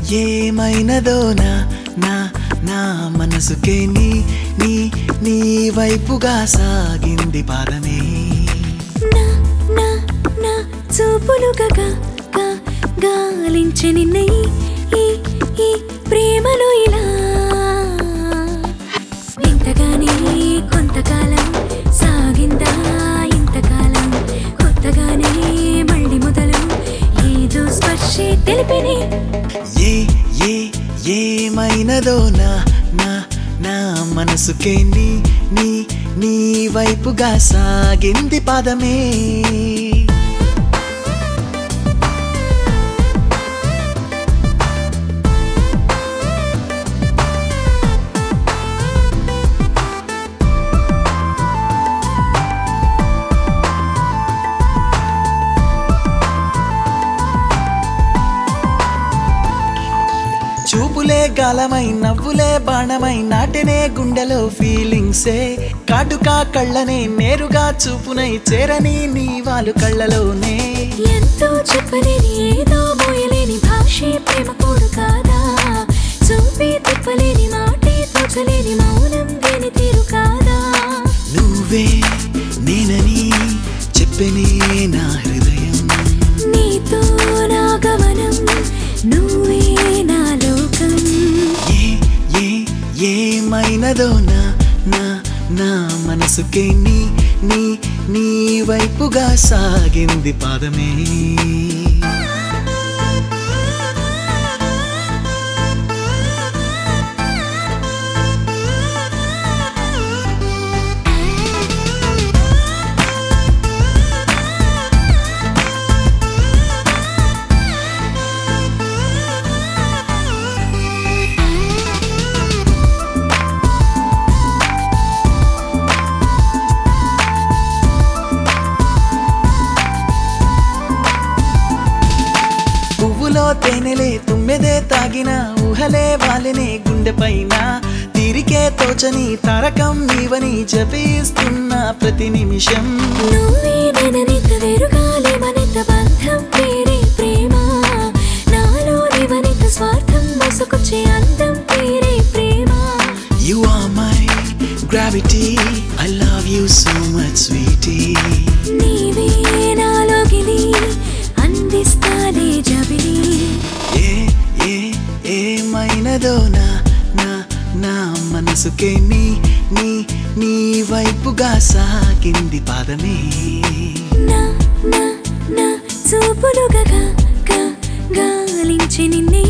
ఏమైనదో నా నా నా మనసుకే నీ నీ నీ వైపుగా సాగింది పాదమే నా నా నా చూపులు గగా గా గాలించి నిన్న ఈ ఈ ఈ ప్రేమలో ఇలా ఇంతగానే కొంతకాలం సాగిందా ఇంతకాలం కొత్తగానే మళ్ళీ మొదలు ఏదో స్పర్శే తెలిపిని ఏ ఏ ఏమైనదో నా నా నా మనసుకే నీ నీ నీ వైపుగా సాగింది పాదమే చూపులే గాలమై నవ్వులే బాణమై నాటెనే గుండెలో ఫీలింగ్సే కాటుకా కళ్ళనే నేరుగా చూపునై చేరని నీ వాళ్ళు కళ్ళలోనే ఎంతో చెప్పలేని ఏదో మోయలేని భాషే ప్రేమ కోడు కాదా చూపి తిప్పలేని మాటే తోచలేని మౌనం దేని తీరు కాదా నువ్వే నేనని చెప్పనే నా హృదయం నీతో నా గమనం నువ్వే నా లోకం ఏ ఏ ఏమైనదో నా నా నా మనసుకే నీ నీ నీ వైపుగా సాగింది పాదమే పువ్వులో తేనెలే తుమ్మెదే తాగిన ఊహలే వాలినే గుండె పైన తీరికే తోచని తారకం నీవని జపిస్తున్న ప్రతి నిమిషం నువ్వే నేననిత వేరుగాలి మనిత బంధం పేరే ప్రేమ నాలో నివనిత స్వార్థం మోసుకొచ్చే అందం పేరే ప్రేమ You are my gravity. I love you so much, sweetie. నీవే నాలోగిలి అందిస్తాలే జబిలి ఏ ఏ ఏమైనదో నా నా నా మనసుకే నీ నీ నీ వైపుగా సాగింది పాదమే నా నా నా చూపులు గగా గా గాలించి నిన్నే